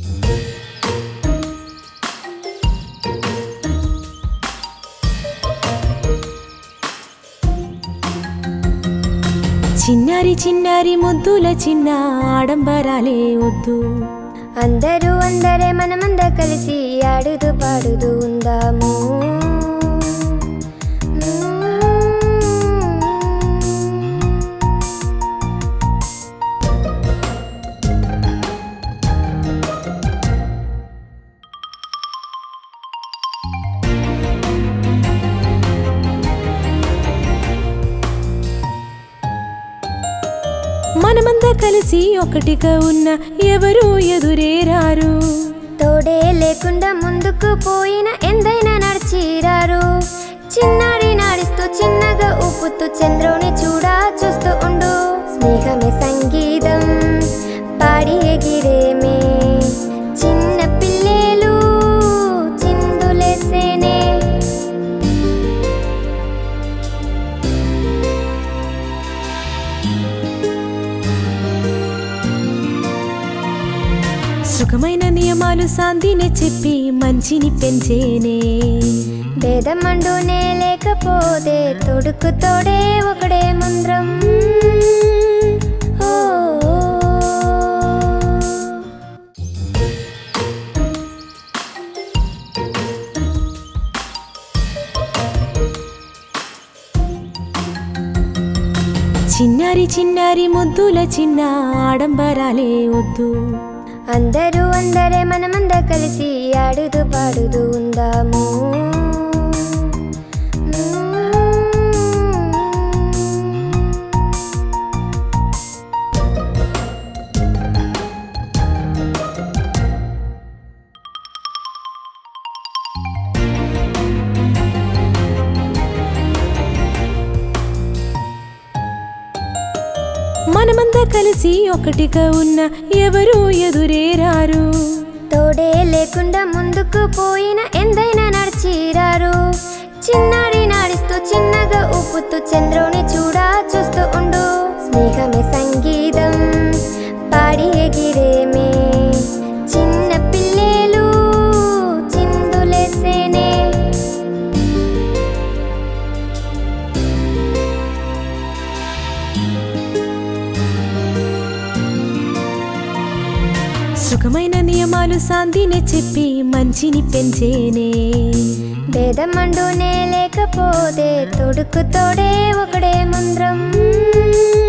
చిన్నారి చిన్నారి ముద్దుల చిన్న ఆడంబరాలే వద్దు అందరూ అందరే మనమంద కలిసి ఆడుతూ పాడుతూ ఉందాము మనమంతా కలిసి ఒకటిగా ఉన్న ఎవరు ఎదురేరారు తోడే లేకుండా ముందుకు పోయిన ఎందైనా నడిచిరారు చిన్నారి నాడిస్తూ చిన్నగా ఊపుతూ చంద్రుని చూడా చూస్తూ ఉండు స్నేహమే సంగీతం పాడి ఎగిరేమే చిన్న పిల్లేలు చిందులేసేనే సుఖమైన నియమాలు శాంతిని చెప్పి మంచిని పెంచేనే భేదమండునే లేకపోతే తొడుకు తోడే ఒకడే మంత్రం ఓ చిన్నారి చిన్నారి ముద్దుల చిన్న ఆడంబరాలే వద్దు అందరూ అందరే మనమంద కలిసి ఆడుతూ పాడుతూ ఉందాము మనమంతా కలిసి ఒకటిగా ఉన్న ఎవరు ఎదురేరారు తోడే లేకుండా ముందుకు పోయిన ఎందైనా నడిచిరారు చిన్నారి నాడిస్తూ చిన్నగా ఊపుతూ చంద్రుని చూడా చూస్తూ ఉండు స్నేహమే సంగీతం పాడి ఎగిరేమే చిన్న పిల్లేలు చిందులేసేనే సుఖమైన నియమాలు శాంతిని చెప్పి మంచిని పెంచేనే భేదమండునే లేకపోతే తొడుకు తోడే ఒకడే మంత్రం